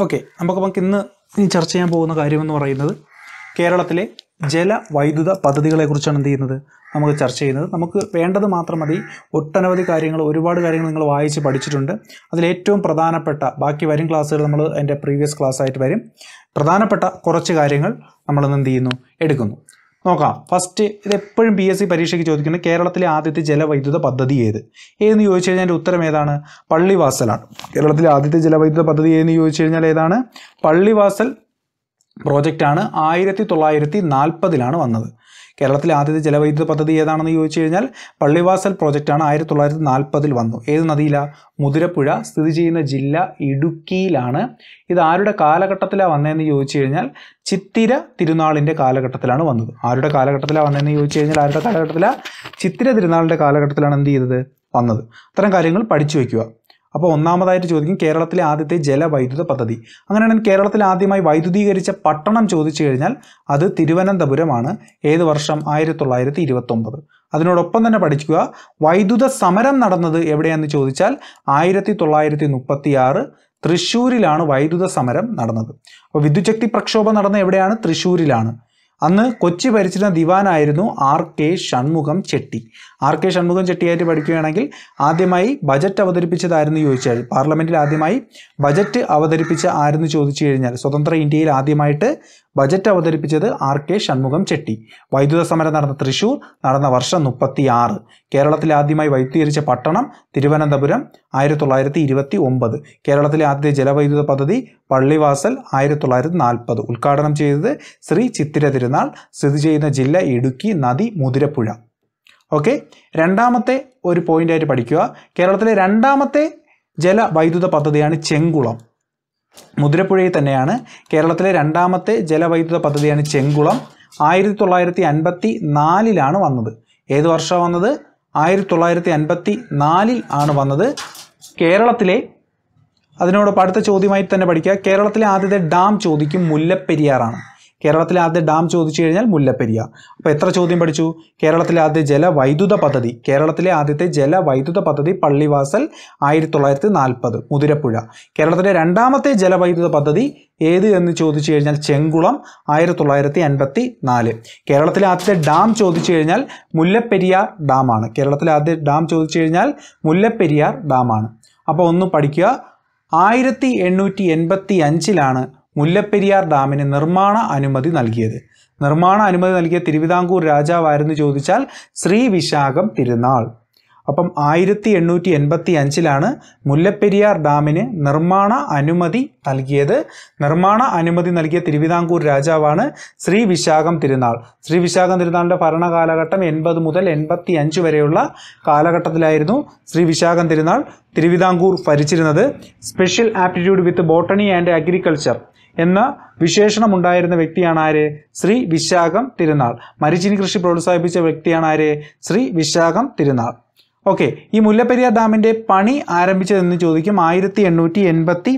okay നമുക്ക് നമുക്ക് ഇന്ന് ഇനി ചർച്ച ചെയ്യാൻ പോകുന്ന കാര്യമെന്ന് പറയുന്നത് കേരളത്തിലെ ജലവൈദ്യുത പദ്ധതികളെക്കുറിച്ചാണ് എന്ത് ചെയ്യുന്നത് നമുക്ക് ചർച്ച ചെയ്യുന്നത് നമുക്ക് വേണ്ടത് മാത്രം മതി ഒട്ടനവധി കാര്യങ്ങൾ ഒരുപാട് കാര്യങ്ങൾ നിങ്ങൾ വായിച്ച് പഠിച്ചിട്ടുണ്ട് അതിലേറ്റവും പ്രധാനപ്പെട്ട ബാക്കി വരും ക്ലാസ്സുകൾ നമ്മൾ എൻ്റെ പ്രീവിയസ് ക്ലാസ് ആയിട്ട് വരും പ്രധാനപ്പെട്ട കുറച്ച് കാര്യങ്ങൾ നമ്മളിന്ന് എന്ത് ചെയ്യുന്നു എടുക്കുന്നു നോക്കാം ഫസ്റ്റ് ഇത് എപ്പോഴും പി എസ് സി പരീക്ഷയ്ക്ക് ചോദിക്കുന്നത് കേരളത്തിലെ ആദ്യത്തെ ജലവൈദ്യുത പദ്ധതി ഏത് ഏതെന്ന് ചോദിച്ചു കഴിഞ്ഞാൽ എൻ്റെ ഉത്തരം ഏതാണ് പള്ളിവാസലാണ് കേരളത്തിലെ ആദ്യത്തെ ജലവൈദ്യുത പദ്ധതി ഏതെന്ന് ചോദിച്ചു കഴിഞ്ഞാൽ ഏതാണ് പള്ളിവാസൽ പ്രോജക്റ്റാണ് ആയിരത്തി തൊള്ളായിരത്തി നാൽപ്പതിലാണ് വന്നത് കേരളത്തിലെ ആദ്യത്തെ ജലവൈദ്യുത പദ്ധതി ഏതാണെന്ന് ചോദിച്ചു കഴിഞ്ഞാൽ പള്ളിവാസൽ പ്രോജക്റ്റാണ് ആയിരത്തി തൊള്ളായിരത്തി നാൽപ്പതിൽ വന്നു ഏത് നദിയിലാണ് മുതിരപ്പുഴ സ്ഥിതി ചെയ്യുന്ന ജില്ല ഇടുക്കിയിലാണ് ഇത് ആരുടെ കാലഘട്ടത്തിലാണ് വന്നതെന്ന് ചോദിച്ചു കഴിഞ്ഞാൽ ചിത്തിര തിരുനാളിൻ്റെ കാലഘട്ടത്തിലാണ് വന്നത് ആരുടെ കാലഘട്ടത്തിലാണ് വന്നതെന്ന് ചോദിച്ചു കഴിഞ്ഞാൽ ആരുടെ കാലഘട്ടത്തിലാണ് ചിത്തിര തിരുനാളിൻ്റെ കാലഘട്ടത്തിലാണ് എന്ത് ചെയ്തത് വന്നത് അത്തരം കാര്യങ്ങൾ പഠിച്ചു വയ്ക്കുക അപ്പോൾ ഒന്നാമതായിട്ട് ചോദിക്കും കേരളത്തിലെ ആദ്യത്തെ ജലവൈദ്യുത പദ്ധതി അങ്ങനെയാണെങ്കിൽ കേരളത്തിൽ ആദ്യമായി വൈദ്യുതീകരിച്ച പട്ടണം ചോദിച്ചു കഴിഞ്ഞാൽ അത് തിരുവനന്തപുരമാണ് ഏത് വർഷം ആയിരത്തി തൊള്ളായിരത്തി ഇരുപത്തൊമ്പത് അതിനോടൊപ്പം തന്നെ പഠിക്കുക വൈദ്യുത സമരം നടന്നത് എവിടെയാണെന്ന് ചോദിച്ചാൽ ആയിരത്തി തൊള്ളായിരത്തി മുപ്പത്തി ആറ് തൃശ്ശൂരിലാണ് വൈദ്യുത സമരം നടന്നത് അപ്പോൾ വിദ്യുച്ഛക്തി പ്രക്ഷോഭം നടന്ന എവിടെയാണ് തൃശ്ശൂരിലാണ് അന്ന് കൊച്ചി ഭരിച്ചിരുന്ന ദിവാനായിരുന്നു R K Shanmukham Chetty R K Shanmukham ചെട്ടിയായിട്ട് പഠിക്കുകയാണെങ്കിൽ ആദ്യമായി ബജറ്റ് അവതരിപ്പിച്ചതായിരുന്നു ചോദിച്ചാൽ പാർലമെൻറ്റിൽ ആദ്യമായി ബജറ്റ് അവതരിപ്പിച്ച ആരെന്ന് ചോദിച്ചു കഴിഞ്ഞാൽ സ്വതന്ത്ര ഇന്ത്യയിൽ ആദ്യമായിട്ട് ബജറ്റ് അവതരിപ്പിച്ചത് ആർ കെ ഷൺമുഖം ചെട്ടി വൈദ്യുത സമരം നടന്ന തൃശ്ശൂർ നടന്ന വർഷം മുപ്പത്തി ആറ് കേരളത്തിൽ ആദ്യമായി വൈദ്യുതീകരിച്ച പട്ടണം തിരുവനന്തപുരം ആയിരത്തി തൊള്ളായിരത്തി ഇരുപത്തി ഒമ്പത് കേരളത്തിലെ ആദ്യത്തെ ജലവൈദ്യുത പദ്ധതി പള്ളിവാസൽ ആയിരത്തി തൊള്ളായിരത്തി നാൽപ്പത് ഉദ്ഘാടനം ചെയ്തത് ശ്രീ ചിത്തിര തിരുനാൾ സ്ഥിതി ചെയ്യുന്ന ജില്ല ഇടുക്കി നദി മുതിരപ്പുഴ ഓക്കെ രണ്ടാമത്തെ ഒരു പോയിന്റായിട്ട് പഠിക്കുക കേരളത്തിലെ രണ്ടാമത്തെ ജലവൈദ്യുത പദ്ധതിയാണ് ചെങ്കുളം മുതിരപ്പുഴയിൽ തന്നെയാണ് കേരളത്തിലെ രണ്ടാമത്തെ ജലവൈദ്യുത പദ്ധതിയാണ് ചെങ്കുളം ആയിരത്തി തൊള്ളായിരത്തി അൻപത്തി നാലിലാണ് വന്നത് ഏത് വർഷമാണ് വന്നത് ആയിരത്തി തൊള്ളായിരത്തി അൻപത്തി നാലിൽ ആണ് വന്നത് കേരളത്തിലെ അതിനോടൊപ്പം അടുത്ത ചോദ്യമായി തന്നെ പഠിക്കുക കേരളത്തിലെ ആദ്യത്തെ ഡാം ചോദിക്കും മുല്ലപ്പെരിയാറാണ് കേരളത്തിലെ ആദ്യ ഡാം ചോദിച്ചു കഴിഞ്ഞാൽ മുല്ലപ്പെരിയാർ അപ്പോൾ എത്ര ചോദ്യം പഠിച്ചു കേരളത്തിലെ ആദ്യ ജലവൈദ്യുത പദ്ധതി കേരളത്തിലെ ആദ്യത്തെ ജലവൈദ്യുത പദ്ധതി പള്ളിവാസൽ ആയിരത്തി തൊള്ളായിരത്തി നാൽപ്പത് മുതിരപ്പുഴ കേരളത്തിലെ രണ്ടാമത്തെ ജലവൈദ്യുത പദ്ധതി ഏത് എന്ന് ചോദിച്ചു കഴിഞ്ഞാൽ ചെങ്കുളം ആയിരത്തി തൊള്ളായിരത്തി അൻപത്തി നാല് കേരളത്തിലെ ആദ്യത്തെ ഡാം ചോദിച്ചു കഴിഞ്ഞാൽ മുല്ലപ്പെരിയാർ ഡാമാണ് കേരളത്തിലെ ആദ്യ ഡാം ചോദിച്ചു കഴിഞ്ഞാൽ മുല്ലപ്പെരിയാർ ഡാമാണ് അപ്പോൾ ഒന്ന് പഠിക്കുക ആയിരത്തി എണ്ണൂറ്റി എൺപത്തി അഞ്ചിലാണ് മുല്ലപ്പെരിയാർ ഡാമിന് നിർമ്മാണ അനുമതി നൽകിയത് നിർമ്മാണ അനുമതി നൽകിയ തിരുവിതാംകൂർ രാജാവായിരുന്നു ചോദിച്ചാൽ ശ്രീ വിശാഖം തിരുനാൾ അപ്പം ആയിരത്തി എണ്ണൂറ്റി എൺപത്തി അഞ്ചിലാണ് മുല്ലപ്പെരിയാർ ഡാമിന് നിർമ്മാണ അനുമതി നൽകിയത് നിർമ്മാണ അനുമതി നൽകിയ തിരുവിതാംകൂർ രാജാവാണ് ശ്രീ വിശാഖം തിരുനാൾ ശ്രീ വിശാഖം തിരുനാളിൻ്റെ ഭരണകാലഘട്ടം എൺപത് മുതൽ എൺപത്തി അഞ്ച് വരെയുള്ള കാലഘട്ടത്തിലായിരുന്നു ശ്രീ വിശാഖം തിരുനാൾ തിരുവിതാംകൂർ ഭരിച്ചിരുന്നത് special aptitude with botany and agriculture എന്ന വിശേഷണമുണ്ടായിരുന്ന വ്യക്തിയാണ് ആര് ശ്രീ വിശാഖം തിരുനാൾ മരിച്ചിനി കൃഷി പ്രോത്സാഹിപ്പിച്ച വ്യക്തിയാണ് ആര് ശ്രീ വിശാഖം തിരുനാൾ ഓക്കെ ഈ മുല്ലപ്പെരിയാർ ഡാമിൻ്റെ പണി ആരംഭിച്ചതെന്ന് ചോദിക്കും ആയിരത്തി എണ്ണൂറ്റി എൺപത്തി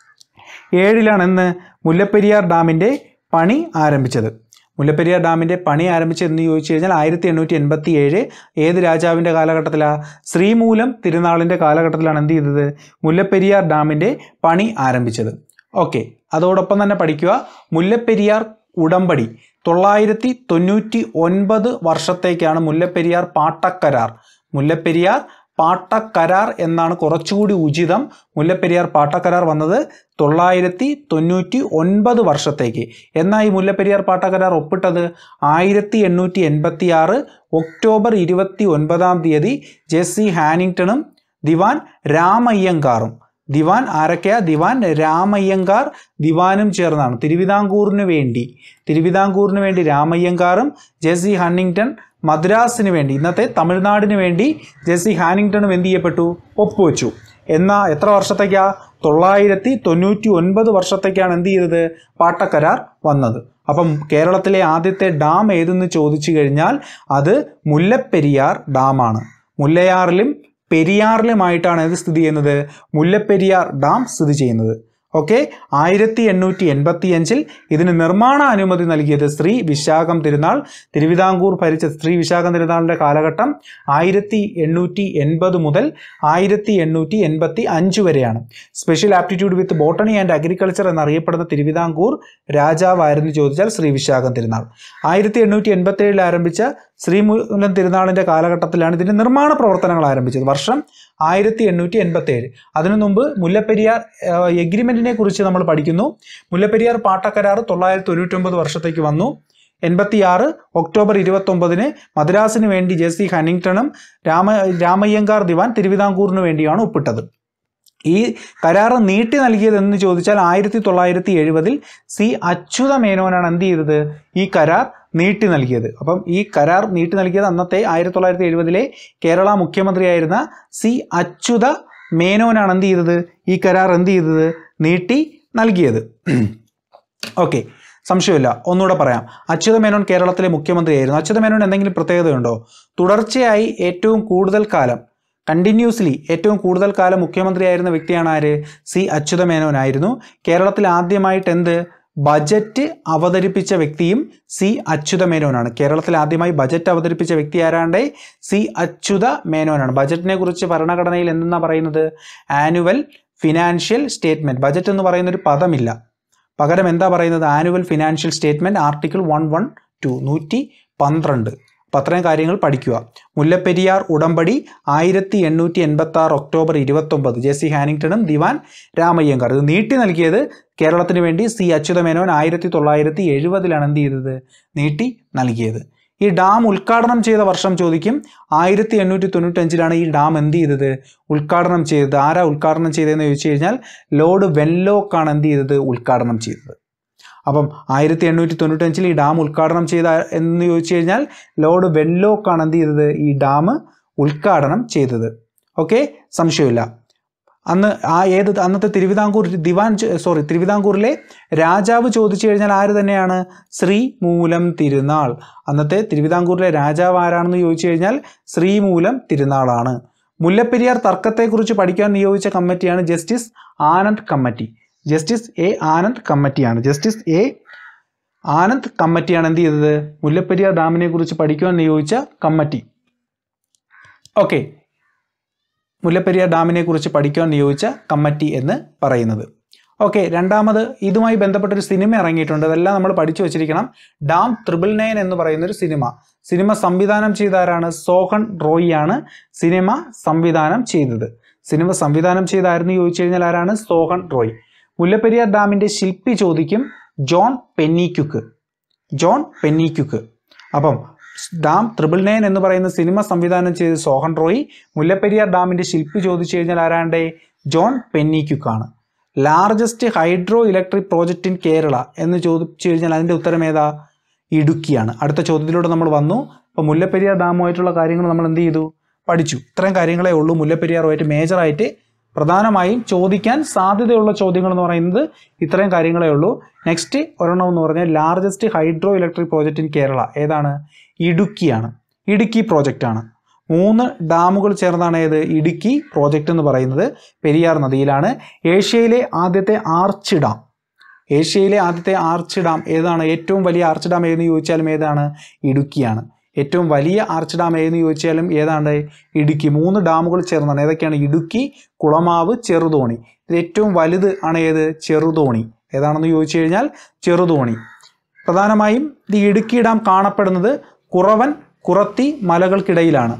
ഏഴിലാണെന്ന് മുല്ലപ്പെരിയാർ ഡാമിൻ്റെ പണി ആരംഭിച്ചത് മുല്ലപ്പെരിയാർ ഡാമിൻ്റെ പണി ആരംഭിച്ചതെന്ന് ചോദിച്ചു കഴിഞ്ഞാൽ ആയിരത്തി എണ്ണൂറ്റി എൺപത്തി ഏഴ് ഏത് രാജാവിൻ്റെ കാലഘട്ടത്തിലാണ് ശ്രീമൂലം തിരുനാളിൻ്റെ കാലഘട്ടത്തിലാണ് എന്ത് ചെയ്തത് മുല്ലപ്പെരിയാർ ഡാമിൻ്റെ പണി ആരംഭിച്ചത് ഓക്കെ അതോടൊപ്പം തന്നെ പഠിക്കുക മുല്ലപ്പെരിയാർ ഉടമ്പടി തൊള്ളായിരത്തി തൊണ്ണൂറ്റി ഒൻപത് വർഷത്തേക്കാണ് മുല്ലപ്പെരിയാർ പാട്ടക്കരാർ മുല്ലപ്പെരിയാർ പാട്ടക്കരാർ എന്നാണ് കുറച്ചുകൂടി ഉചിതം മുല്ലപ്പെരിയാർ പാട്ടക്കരാർ വന്നത് തൊള്ളായിരത്തി തൊണ്ണൂറ്റി ഒൻപത് വർഷത്തേക്ക് എന്നാൽ ഈ മുല്ലപ്പെരിയാർ പാട്ടക്കരാർ ഒപ്പിട്ടത് ആയിരത്തി എണ്ണൂറ്റി എൺപത്തി ആറ് ഒക്ടോബർ ഇരുപത്തി ഒൻപതാം തീയതി ജെസ്സി ഹാനിങ്ടണും ദിവാൻ രാമയ്യങ്കാറും ദിവാൻ ആരൊക്കെയാ ദിവാൻ രാമയ്യങ്കാർ ദിവാനും ചേർന്നാണ് തിരുവിതാംകൂറിന് വേണ്ടി തിരുവിതാംകൂറിന് വേണ്ടി രാമയ്യങ്കാറും ജെസ്സി ഹണ്ണിങ്ടൺ മദ്രാസിന് വേണ്ടി ഇന്നത്തെ തമിഴ്നാടിന് വേണ്ടി ജെസ്സി ഹാനിങ്ടണും എന്ത് ചെയ്യപ്പെട്ടു ഒപ്പുവെച്ചു എന്നാൽ എത്ര വർഷത്തേക്കാ തൊള്ളായിരത്തി തൊണ്ണൂറ്റി ഒൻപത് വർഷത്തേക്കാണ് എന്ത് ചെയ്തത് പാട്ടക്കരാർ വന്നത് അപ്പം കേരളത്തിലെ ആദ്യത്തെ ഡാം ഏതെന്ന് ചോദിച്ചു കഴിഞ്ഞാൽ അത് മുല്ലപ്പെരിയാർ ഡാമാണ് മുല്ലയാറിലും പെരിയാറിലുമായിട്ടാണ് ഇത് സ്ഥിതി ചെയ്യുന്നത് മുല്ലപ്പെരിയാർ ഡാം സ്ഥിതി ചെയ്യുന്നത് ഓക്കെ ആയിരത്തി എണ്ണൂറ്റി എൺപത്തി അഞ്ചിൽ ഇതിന് നിർമ്മാണ അനുമതി നൽകിയത് ശ്രീ വിശാഖം തിരുനാൾ തിരുവിതാംകൂർ ഭരിച്ച ശ്രീ വിശാഖം തിരുനാളിൻ്റെ കാലഘട്ടം ആയിരത്തി എണ്ണൂറ്റി എൺപത് മുതൽ ആയിരത്തി എണ്ണൂറ്റി എൺപത്തി അഞ്ച് വരെയാണ് special aptitude with botany and agriculture എന്നറിയപ്പെടുന്ന തിരുവിതാംകൂർ രാജാവായിരുന്നു ചോദിച്ചാൽ ശ്രീ വിശാഖം തിരുനാൾ ആയിരത്തി എണ്ണൂറ്റി എൺപത്തി ഏഴിൽ ആരംഭിച്ച ശ്രീമൂലം തിരുനാളിൻ്റെ കാലഘട്ടത്തിലാണ് ഇതിൻ്റെ നിർമ്മാണ പ്രവർത്തനങ്ങൾ ആരംഭിച്ചത് വർഷം ആയിരത്തി എണ്ണൂറ്റി എൺപത്തി ഏഴ് അതിനു മുമ്പ് മുല്ലപ്പെരിയാർ എഗ്രിമെൻറ്റിനെ കുറിച്ച് നമ്മൾ പഠിക്കുന്നു മുല്ലപ്പെരിയാർ പാട്ടക്കരാർ തൊള്ളായിരത്തി തൊണ്ണൂറ്റൊമ്പത് വർഷത്തേക്ക് വന്നു എൺപത്തിയാറ് ഒക്ടോബർ ഇരുപത്തൊമ്പതിന് മദ്രാസിന് വേണ്ടി ജെ സി ഹനിങ്ടണും രാമ രാമയ്യങ്കാർ ദിവാൻ തിരുവിതാംകൂറിന് വേണ്ടിയാണ് ഒപ്പിട്ടത് ഈ കരാർ നീട്ടി നൽകിയത് എന്ന് ചോദിച്ചാൽ ആയിരത്തി തൊള്ളായിരത്തി എഴുപതിൽ സി അച്യുത മേനോനാണ് എന്ത് ചെയ്തത് ഈ കരാർ നീട്ടി നൽകിയത് അപ്പം ഈ കരാർ നീട്ടി നൽകിയത് അന്നത്തെ ആയിരത്തി തൊള്ളായിരത്തി എഴുപതിലെ കേരള മുഖ്യമന്ത്രിയായിരുന്ന സി അച്യുത മേനോനാണ് എന്ത് ചെയ്തത് ഈ കരാർ എന്ത് ചെയ്തത് നീട്ടി നൽകിയത് ഓക്കെ സംശയമില്ല ഒന്നുകൂടെ പറയാം അച്യുത മേനോൻ കേരളത്തിലെ മുഖ്യമന്ത്രിയായിരുന്നു അച്യുത മേനോൻ എന്തെങ്കിലും പ്രത്യേകതയുണ്ടോ തുടർച്ചയായി ഏറ്റവും കൂടുതൽ കാലം കണ്ടിന്യൂസ്ലി ഏറ്റവും കൂടുതൽ കാലം മുഖ്യമന്ത്രിയായിരുന്ന വ്യക്തിയാണ് ആര് സി അച്യുത മേനോനായിരുന്നു കേരളത്തിൽ ആദ്യമായിട്ട് എന്ത് ബജറ്റ് അവതരിപ്പിച്ച വ്യക്തിയും സി അച്യുത മേനോനാണ് കേരളത്തിൽ ആദ്യമായി ബജറ്റ് അവതരിപ്പിച്ച വ്യക്തി ആരാണ്ടേ സി അച്യുത മേനോനാണ് ബജറ്റിനെ കുറിച്ച് ഭരണഘടനയിൽ എന്തെന്നാ പറയുന്നത് ആനുവൽ ഫിനാൻഷ്യൽ സ്റ്റേറ്റ്മെന്റ് ബജറ്റ് എന്ന് പറയുന്ന ഒരു പദമില്ല പകരം എന്താ പറയുന്നത് annual financial statement article one one two നൂറ്റി പന്ത്രണ്ട് അപ്പം അത്രയും കാര്യങ്ങൾ പഠിക്കുക മുല്ലപ്പെരിയാർ ഉടമ്പടി ആയിരത്തി എണ്ണൂറ്റി എൺപത്തി ആറ് ഒക്ടോബർ ഇരുപത്തൊമ്പത് ജെ സി ഹാനിങ്ടണും ദിവാൻ രാമയ്യങ്കാർ ഇത് നീട്ടി നൽകിയത് കേരളത്തിന് വേണ്ടി സി അച്യുതമേനോൻ ആയിരത്തി തൊള്ളായിരത്തി എഴുപതിലാണ് എന്ത് ചെയ്തത് നീട്ടി നൽകിയത് ഈ ഡാം ഉദ്ഘാടനം ചെയ്ത വർഷം ചോദിക്കും ആയിരത്തി എണ്ണൂറ്റി തൊണ്ണൂറ്റഞ്ചിലാണ് ഈ ഡാം എന്ത് ചെയ്തത് ഉദ്ഘാടനം ചെയ്തത് ആരാ ഉദ്ഘാടനം ചെയ്തതെന്ന് ചോദിച്ചു കഴിഞ്ഞാൽ ലോർഡ് വെല്ലോക്കാണ് എന്ത് ചെയ്തത് ഉദ്ഘാടനം ചെയ്തത് അപ്പം ആയിരത്തി എണ്ണൂറ്റി തൊണ്ണൂറ്റഞ്ചിൽ ഈ ഡാം ഉദ്ഘാടനം ചെയ്ത എന്ന് ചോദിച്ചു കഴിഞ്ഞാൽ ലോർഡ് വെല്ലോക്കാണ് എന്ത് ചെയ്തത് ഈ ഡാം ഉദ്ഘാടനം ചെയ്തത് ഓക്കെ സംശയമില്ല അന്ന് ആ ഏത് അന്നത്തെ തിരുവിതാംകൂർ ദിവാൻ സോറി തിരുവിതാംകൂറിലെ രാജാവ് ചോദിച്ചു കഴിഞ്ഞാൽ ആര് തന്നെയാണ് ശ്രീമൂലം തിരുനാൾ അന്നത്തെ തിരുവിതാംകൂറിലെ രാജാവ് ആരാണെന്ന് ചോദിച്ചു കഴിഞ്ഞാൽ ശ്രീമൂലം തിരുനാളാണ് മുല്ലപ്പെരിയാർ തർക്കത്തെക്കുറിച്ച് പഠിക്കാൻ നിയോഗിച്ച കമ്മിറ്റിയാണ് justice Anand committee justice A Anand കമ്മിറ്റിയാണ് ജസ്റ്റിസ് എ ആനന്ദ് കമ്മിറ്റിയാണ് എന്ത് ചെയ്തത് മുല്ലപ്പെരിയാർ ഡാമിനെ കുറിച്ച് പഠിക്കുവാൻ നിയോഗിച്ച കമ്മിറ്റി ഓക്കെ മുല്ലപ്പെരിയാർ ഡാമിനെ കുറിച്ച് പഠിക്കുവാൻ നിയോഗിച്ച കമ്മിറ്റി എന്ന് പറയുന്നത് ഓക്കെ രണ്ടാമത് ഇതുമായി ബന്ധപ്പെട്ടൊരു സിനിമ ഇറങ്ങിയിട്ടുണ്ട് അതെല്ലാം നമ്മൾ പഠിച്ചു വെച്ചിരിക്കണം ഡാം ത്രിബിൾ നയൻ എന്ന് പറയുന്ന ഒരു സിനിമ സിനിമ സംവിധാനം ചെയ്ത ആരാണ് സോഹൻ റോയി ആണ് സിനിമ സംവിധാനം ചെയ്തത് സിനിമ സംവിധാനം ചെയ്ത ആരെന്ന് ചോദിച്ചു കഴിഞ്ഞാൽ ആരാണ് സോഹൻ റോയ് മുല്ലപ്പെരിയാർ ഡാമിൻ്റെ ശില്പി ചോദിക്കും ജോൺ പെന്നിക്യുക്ക് ജോൺ പെന്നിക്യുക്ക് അപ്പം ഡാം ത്രിബിൾ നയൻ എന്ന് പറയുന്ന സിനിമ സംവിധാനം ചെയ്ത് സോഹൻ റോയ് മുല്ലപ്പെരിയാർ ഡാമിൻ്റെ ശില്പി ചോദിച്ചു കഴിഞ്ഞാൽ ആരാണ്ടേ ജോൺ പെന്നിക്യുക്കാണ് largest hydro electric project in Kerala എന്ന് ചോദിച്ചു കഴിഞ്ഞാൽ അതിൻ്റെ ഉത്തരം ഏതാ ഇടുക്കിയാണ് അടുത്ത ചോദ്യത്തിലൂടെ നമ്മൾ വന്നു അപ്പോൾ മുല്ലപ്പെരിയാർ ഡാമുമായിട്ടുള്ള കാര്യങ്ങൾ നമ്മൾ എന്ത് ചെയ്തു പഠിച്ചു ഇത്രയും കാര്യങ്ങളേ ഉള്ളൂ മുല്ലപ്പെരിയാറുമായിട്ട് മേജറായിട്ട് പ്രധാനമായും ചോദിക്കാൻ സാധ്യതയുള്ള ചോദ്യങ്ങൾ എന്ന് പറയുന്നത് ഇത്രയും കാര്യങ്ങളേ ഉള്ളൂ നെക്സ്റ്റ് ഒരെണ്ണം എന്ന് പറഞ്ഞാൽ largest hydro electric project in Kerala ഏതാണ് ഇടുക്കിയാണ് ഇടുക്കി പ്രോജക്റ്റാണ് മൂന്ന് ഡാമുകൾ ചേർന്നാണ് ഏത് ഇടുക്കി പ്രോജക്റ്റ് എന്ന് പറയുന്നത് പെരിയാർ നദിയിലാണ് ഏഷ്യയിലെ ആദ്യത്തെ ആർച്ച് ഡാം ഏഷ്യയിലെ ആദ്യത്തെ ആർച്ച് ഡാം ഏതാണ് ഏറ്റവും വലിയ ആർച്ച് ഡാം ഏതെന്ന് ചോദിച്ചാലും ഏതാണ് ഇടുക്കിയാണ് ഏറ്റവും വലിയ ആർച്ച് ഡാം ഏതെന്ന് ചോദിച്ചാലും ഏതാണ്ട് ഇടുക്കി മൂന്ന് ഡാമുകൾ ചേർന്നാണ് ഏതൊക്കെയാണ് ഇടുക്കി കുളമാവ് ചെറുതോണി ഇതിൽ ഏറ്റവും വലുത് ആണ് ഏത് ചെറുതോണി ഏതാണെന്ന് ചോദിച്ചു കഴിഞ്ഞാൽ ചെറുതോണി പ്രധാനമായും ഈ ഇടുക്കി ഡാം കാണപ്പെടുന്നത് കുറവൻ കുറത്തി മലകൾക്കിടയിലാണ്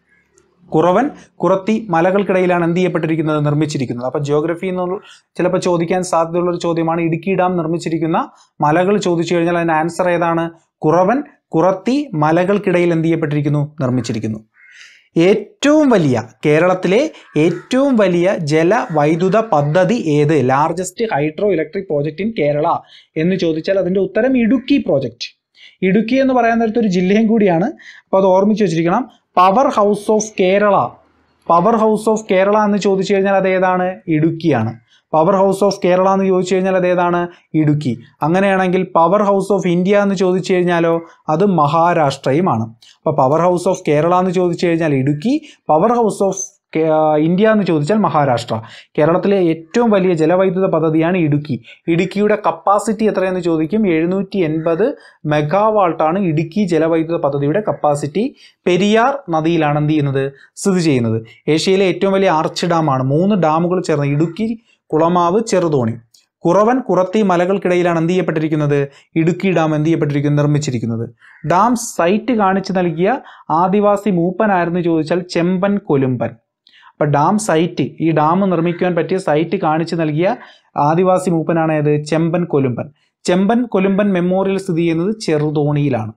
കുറവൻ കുറത്തി മലകൾക്കിടയിലാണ് എന്ത് ചെയ്യപ്പെട്ടിരിക്കുന്നത് നിർമ്മിച്ചിരിക്കുന്നത് അപ്പോൾ ജിയോഗ്രഫി എന്നുള്ള ചിലപ്പോൾ ചോദിക്കാൻ സാധ്യതയുള്ള ഒരു ചോദ്യമാണ് ഇടുക്കി ഡാം നിർമ്മിച്ചിരിക്കുന്ന മലകൾ ചോദിച്ചു കഴിഞ്ഞാൽ അതിന് ആൻസർ ഏതാണ് കുറവൻ കുറത്തി മലകൾക്കിടയിൽ എന്ത് ചെയ്യപ്പെട്ടിരിക്കുന്നു നിർമ്മിച്ചിരിക്കുന്നു ഏറ്റവും വലിയ കേരളത്തിലെ ഏറ്റവും വലിയ ജലവൈദ്യുത പദ്ധതി ഏത് largest hydro electric project in Kerala എന്ന് ചോദിച്ചാൽ അതിൻ്റെ ഉത്തരം ഇടുക്കി പ്രോജക്റ്റ് ഇടുക്കി എന്ന് പറയാൻ നേരത്തെ ഒരു ജില്ലയും കൂടിയാണ് അപ്പോൾ അത് ഓർമ്മിച്ച് വെച്ചിരിക്കണം power house of Kerala power house of Kerala എന്ന് ചോദിച്ചു കഴിഞ്ഞാൽ അത് ഏതാണ് ഇടുക്കിയാണ് പവർ ഹൗസ് ഓഫ് കേരള എന്ന് ചോദിച്ചു കഴിഞ്ഞാൽ അത് ഏതാണ് ഇടുക്കി അങ്ങനെയാണെങ്കിൽ പവർ ഹൗസ് ഓഫ് ഇന്ത്യ എന്ന് ചോദിച്ചു കഴിഞ്ഞാലോ അത് മഹാരാഷ്ട്രയുമാണ് അപ്പോൾ പവർ ഹൗസ് ഓഫ് കേരള എന്ന് ചോദിച്ചു കഴിഞ്ഞാൽ ഇടുക്കി പവർ ഹൗസ് ഓഫ് കേ- ആ, ഇന്ത്യ എന്ന് ചോദിച്ചാൽ മഹാരാഷ്ട്ര കേരളത്തിലെ ഏറ്റവും വലിയ ജലവൈദ്യുത പദ്ധതിയാണ് ഇടുക്കി ഇടുക്കിയുടെ കപ്പാസിറ്റി എത്രയെന്ന് ചോദിക്കും എഴുന്നൂറ്റി എൺപത് മെഗാവാൾട്ടാണ് ഇടുക്കി ജലവൈദ്യുത പദ്ധതിയുടെ കപ്പാസിറ്റി പെരിയാർ നദിയിലാണ് എന്ത് ചെയ്യുന്നത് സ്ഥിതി ചെയ്യുന്നത് ഏഷ്യയിലെ ഏറ്റവും വലിയ ആർച്ച് ഡാമാണ് മൂന്ന് ഡാമുകൾ ചേർന്ന് ഇടുക്കി കുളമാവ് ചെറുതോണി കുറവൻ കുറത്തി മലകൾക്കിടയിലാണ് എന്ത് ചെയ്യപ്പെട്ടിരിക്കുന്നത് ഇടുക്കി ഡാം എന്ത് ചെയ്യപ്പെട്ടിരിക്കുന്നത് നിർമ്മിച്ചിരിക്കുന്നത് ഡാം സൈറ്റ് കാണിച്ചു നൽകിയ ആദിവാസി മൂപ്പനായിരുന്നു ചോദിച്ചാൽ ചെമ്പൻ കൊലുമ്പൻ അപ്പം ഡാം സൈറ്റ് ഈ ഡാം നിർമ്മിക്കുവാൻ പറ്റിയ സൈറ്റ് കാണിച്ചു നൽകിയ ആദിവാസി മൂപ്പനാണ് ഏത് ചെമ്പൻ കൊലുമ്പൻ ചെമ്പൻ കൊലുമ്പൻ മെമ്മോറിയൽ സ്ഥിതി ചെയ്യുന്നത് ചെറുതോണിയിലാണ്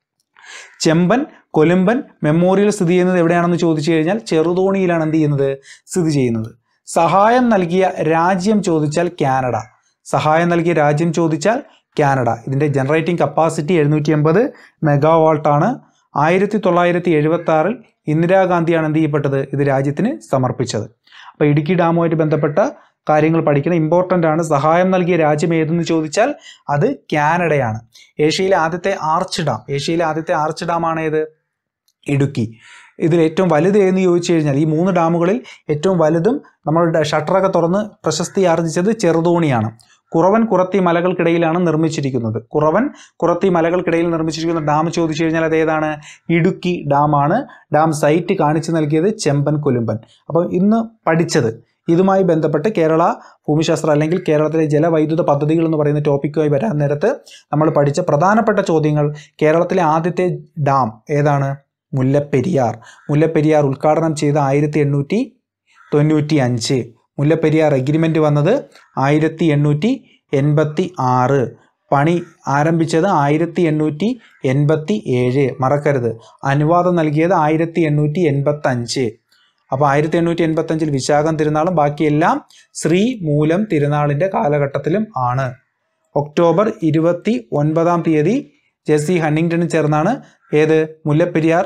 ചെമ്പൻ കൊലുമ്പൻ മെമ്മോറിയൽ സ്ഥിതി ചെയ്യുന്നത് എവിടെയാണെന്ന് ചോദിച്ചു കഴിഞ്ഞാൽ ചെറുതോണിയിലാണ് എന്ത് ചെയ്യുന്നത് സ്ഥിതി ചെയ്യുന്നത് സഹായം നൽകിയ രാജ്യം ചോദിച്ചാൽ കാനഡ സഹായം നൽകിയ രാജ്യം ചോദിച്ചാൽ കാനഡ ഇതിൻ്റെ ജനറേറ്റിംഗ് കപ്പാസിറ്റി എഴുന്നൂറ്റി എൺപത് മെഗാവാൾട്ടാണ് ആയിരത്തി തൊള്ളായിരത്തി എഴുപത്തി ആറിൽ ഇന്ദിരാഗാന്ധിയാണ് എന്ത് ചെയ്യപ്പെട്ടത് ഇത് രാജ്യത്തിന് സമർപ്പിച്ചത് അപ്പോൾ ഇടുക്കി ഡാമുമായിട്ട് ബന്ധപ്പെട്ട കാര്യങ്ങൾ പഠിക്കണം ഇമ്പോർട്ടൻ്റ് ആണ് സഹായം നൽകിയ രാജ്യം ഏതെന്ന് ചോദിച്ചാൽ അത് കാനഡയാണ് ഏഷ്യയിലെ ആദ്യത്തെ ആർച്ച് ഡാം ഏഷ്യയിലെ ആദ്യത്തെ ആർച്ച് ഡാമാണ് ഏത് ഇടുക്കി ഇതിൽ ഏറ്റവും വലുത് എന്ന് ചോദിച്ചു കഴിഞ്ഞാൽ ഈ മൂന്ന് ഡാമുകളിൽ ഏറ്റവും വലുതും നമ്മളുടെ ഷട്ടറൊക്കെ തുറന്ന് പ്രശസ്തി ആർജിച്ചത് ചെറുതോണിയാണ് കുറവൻ കുറത്തി മലകൾക്കിടയിലാണ് നിർമ്മിച്ചിരിക്കുന്നത് കുറവൻ കുറത്തി മലകൾക്കിടയിൽ നിർമ്മിച്ചിരിക്കുന്ന ഡാം ചോദിച്ചു കഴിഞ്ഞാൽ അത് ഏതാണ് ഇടുക്കി ഡാമാണ് ഡാം സൈറ്റ് കാണിച്ചു നൽകിയത് ചെമ്പൻ കൊലുമ്പൻ അപ്പം ഇന്ന് പഠിച്ചത് ഇതുമായി ബന്ധപ്പെട്ട് കേരള ഭൂമിശാസ്ത്രം അല്ലെങ്കിൽ കേരളത്തിലെ ജലവൈദ്യുത പദ്ധതികൾ എന്ന് പറയുന്ന ടോപ്പിക്കുമായി വരാൻ നേരത്ത് നമ്മൾ പഠിച്ച പ്രധാനപ്പെട്ട ചോദ്യങ്ങൾ കേരളത്തിലെ ആദ്യത്തെ ഡാം ഏതാണ് മുല്ലപ്പെരിയാർ മുല്ലപ്പെരിയാർ ഉദ്ഘാടനം ചെയ്ത ആയിരത്തി എണ്ണൂറ്റി തൊണ്ണൂറ്റി അഞ്ച് മുല്ലപ്പെരിയാർ എഗ്രിമെൻ്റ് വന്നത് ആയിരത്തി എണ്ണൂറ്റി എൺപത്തി ആറ് പണി ആരംഭിച്ചത് ആയിരത്തി എണ്ണൂറ്റി എൺപത്തി ഏഴ് മറക്കരുത് അനുവാദം നൽകിയത് ആയിരത്തി എണ്ണൂറ്റി എൺപത്തഞ്ച് അപ്പോൾ ആയിരത്തി എണ്ണൂറ്റി എൺപത്തഞ്ചിൽ വിശാഖം തിരുനാളും ബാക്കിയെല്ലാം ശ്രീ മൂലം തിരുനാളിൻ്റെ കാലഘട്ടത്തിലും ആണ് ഒക്ടോബർ ഇരുപത്തി ഒൻപതാം തീയതി ജെസ്സി ഹണ്ണിങ്ടണും ചേർന്നാണ് ഏത് മുല്ലപ്പെരിയാർ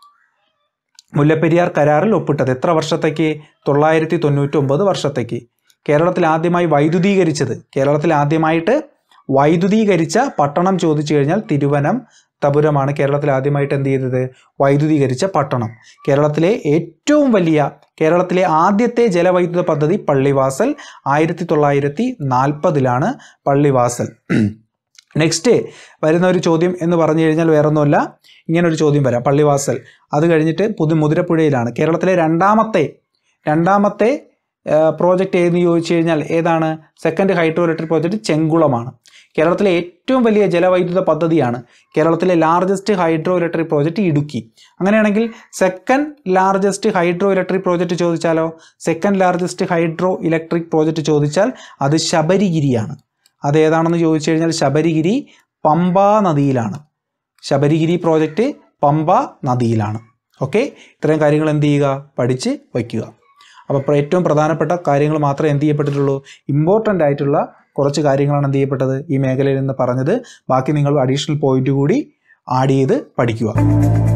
മുല്ലപ്പെരിയാർ കരാറിൽ ഒപ്പിട്ടത് എത്ര വർഷത്തേക്ക് തൊള്ളായിരത്തി തൊണ്ണൂറ്റി ഒമ്പത് വർഷത്തേക്ക് കേരളത്തിൽ ആദ്യമായി വൈദ്യുതീകരിച്ചത് കേരളത്തിൽ ആദ്യമായിട്ട് വൈദ്യുതീകരിച്ച പട്ടണം ചോദിച്ചു കഴിഞ്ഞാൽ തിരുവനം തപുരമാണ് കേരളത്തിൽ ആദ്യമായിട്ട് എന്ത് ചെയ്തത് വൈദ്യുതീകരിച്ച പട്ടണം കേരളത്തിലെ ഏറ്റവും വലിയ കേരളത്തിലെ ആദ്യത്തെ ജലവൈദ്യുത പദ്ധതി പള്ളിവാസൽ ആയിരത്തി തൊള്ളായിരത്തി നാൽപ്പതിലാണ് പള്ളിവാസൽ നെക്സ്റ്റ് വരുന്ന ഒരു ചോദ്യം എന്ന് പറഞ്ഞു കഴിഞ്ഞാൽ വേറൊന്നുമല്ല ഇങ്ങനെ ഒരു ചോദ്യം വരാം പള്ളിവാസൽ അത് കഴിഞ്ഞിട്ട് പുതു മുതിരപ്പുഴയിലാണ് കേരളത്തിലെ രണ്ടാമത്തെ രണ്ടാമത്തെ പ്രോജക്റ്റ് ഏതെന്ന് ചോദിച്ചു കഴിഞ്ഞാൽ ഏതാണ് സെക്കൻഡ് ഹൈഡ്രോ ഇലക്ട്രിക് പ്രോജക്റ്റ് ചെങ്കുളമാണ് കേരളത്തിലെ ഏറ്റവും വലിയ ജലവൈദ്യുത പദ്ധതിയാണ് കേരളത്തിലെ largest hydro electric project Idukki അങ്ങനെയാണെങ്കിൽ second largest hydro electric project ചോദിച്ചാലോ second largest hydro electric project ചോദിച്ചാൽ അത് ശബരിഗിരിയാണ് അത് ഏതാണെന്ന് ചോദിച്ചു കഴിഞ്ഞാൽ ശബരിഗിരി പമ്പ നദിയിലാണ് ശബരിഗിരി പ്രോജക്റ്റ് പമ്പ നദിയിലാണ് ഓക്കെ ഇത്രയും കാര്യങ്ങൾ എന്ത് ചെയ്യുക പഠിച്ച് വയ്ക്കുക അപ്പോൾ ഇപ്പോൾ ഏറ്റവും പ്രധാനപ്പെട്ട കാര്യങ്ങൾ മാത്രമേ എന്ത് ചെയ്യപ്പെട്ടിട്ടുള്ളൂ ഇമ്പോർട്ടൻ്റ് ആയിട്ടുള്ള കുറച്ച് കാര്യങ്ങളാണ് എന്ത് ചെയ്യപ്പെട്ടത് ഈ മേഖലയിൽ നിന്ന് പറഞ്ഞത് ബാക്കി നിങ്ങൾ അഡീഷണൽ പോയിന്റ് കൂടി ആഡ് ചെയ്ത് പഠിക്കുക